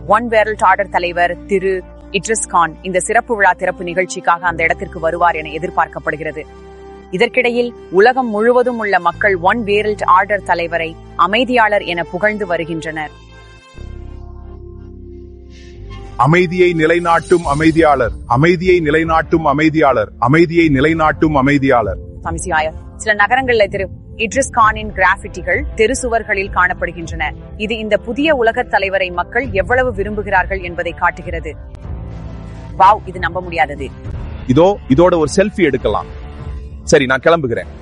one வேரல்ட் order தலைவர் திரு இட்ரிஸ் கான் இந்த சிறப்பு விழா திறப்பு நிகழ்ச்சிக்காக அந்த இடத்திற்கு வருவார் என எதிர்பார்க்கப்படுகிறது இதற்கிடையில் உலகம் முழுவதும் உள்ள மக்கள் ஒன் வேரல்ட் ஆர்டர் தலைவரை அமைதியாளர் என புகழ்ந்து வருகின்றனர் அமைதியை நிலைநாட்டும் அமைதியாளர் அமைதியை நிலைநாட்டும் அமைதியாளர் அமைதியை நிலைநாட்டும் அமைதியாளர் சமிசியாய சில நகரங்கள்ல திரு இட்ரிஸ் கானின் கிராஃபிட்டிகள் தெரு சுவர்களில் காணப்படுகின்றன இது இந்த புதிய உலகத் தலைவரை மக்கள் எவ்வளவு விரும்புகிறார்கள் என்பதை காட்டுகிறது வாவ் இது நம்ப முடியாதது இதோ இதோட ஒரு செல்ஃபி எடுக்கலாம் சரி நான் கிளம்புகிறேன்